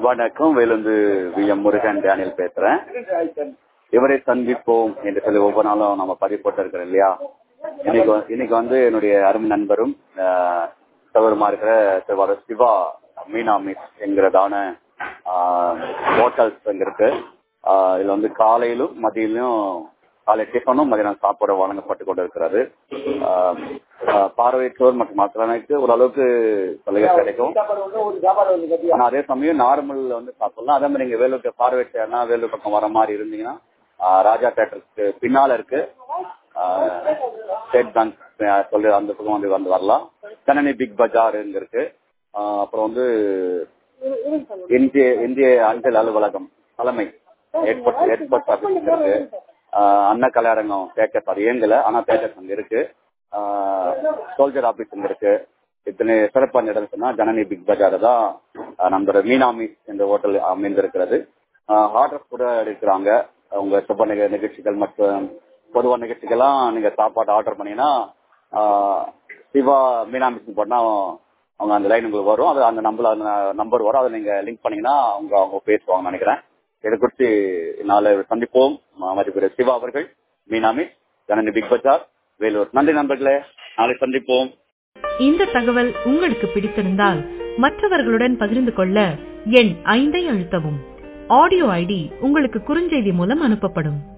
வணக்கம் வேலுந்து V M Murugan Daniel பேசுறேன் இவரை சந்திப்போம் என்று சொல்லி ஒவ்வொரு நாளும் நம்ம பதிவு போட்டு இருக்கிறோம் இல்லையா இன்னைக்கு வ- இன்னைக்கு வந்து என்னுடைய அருமை நண்பரும் ஆஹ், சகோதரமா இருக்கிற திருவாரூர் சிவா மீனா மிஸ் என்கிறதான ஹோட்டல்ஸ் அங்க இருக்கு ஆஹ், இதுல வந்து காலையிலும் மதியிலும் காலை டிஃபனும் மதியம் சாப்பாடு வழங்கப்பட்டு கொண்டு இருக்கிறது ஆஹ், ஆஹ், பார்வையற்றோர் மற்றும் மக்களுக்கு ஓரளவுக்கு சலுகை கிடைக்கும் ஆனா அதே சமயம் நார்மல் வந்து சாப்பிடலாம் அதே மாதிரி நீங்க வேலூர் பார்வையிட்டா வேலூர் பக்கம் வர மாதிரி இருந்தீங்கன்னா ஆஹ், ராஜா தேட்டருக்கு பின்னால இருக்கு ஆஹ், ஸ்டேட் பேங்க் ஆஹ், சொல்லி அந்த பக்கம் வந்து வந்து வரலாம் கணனி பிக் பஜார் இங்க இருக்கு ஆஹ், அப்புறம் வந்து இந்திய இந்திய அஞ்சல் அலுவலகம் தலைமை ஏர்போர்ட் ஏர்போர்ட் ஆபீஸ் இருக்கு ஆஹ், அண்ணா கலையரங்கம் தேட்டர்ஸ் அது இயங்கல ஆனா தேட்டர்ஸ் அங்க இருக்கு சோல்ஜர் ஆபீஸ் இங்க இருக்கு இத்தனை சிறப்பான இடம் சொன்னா ஜனனி பிக் பஜார் தான் ஆஹ், நம்மளோட மீனாமிஸ் என்ற ஹோட்டல் அமைந்திருக்கிறது ஆர்டர்ஸ் கூட எடுக்கிறாங்க உங்க சுப நிக- நிகழ்ச்சிகள் மற்றும் பொதுவான நிகழ்ச்சிகள்லாம் நீங்க சாப்பாடு ஆர்டர் பண்ணீங்கன்னா ஆஹ், சிவா மீனாமிஸ் போட்டா அவங்க அந்த லைன் உங்களுக்கு வரும் அது அந்த நம்பர் அந்த நம்பர் வரும் அதை நீங்க லிங்க் பண்ணீங்கன்னா அவங்க அவங்க பேசுவாங்கன்னு நினைக்கிறேன் இதை குறித்து நாளை சந்திப்போம் மதிப்புடைய சிவா அவர்கள் மீனாமிஸ் ஜனனி பிக் பஜார் வேலூர் நன்றி நண்பர்களே நாளை சந்திப்போம் இந்த தகவல் உங்களுக்கு பிடித்திருந்தால் மற்றவர்களுடன் பகிர்ந்து கொள்ள எண் ஐந்தை அழுத்தவும் ஆடியோ ஐடி உங்களுக்கு குறுஞ்செய்தி மூலம் அனுப்பப்படும்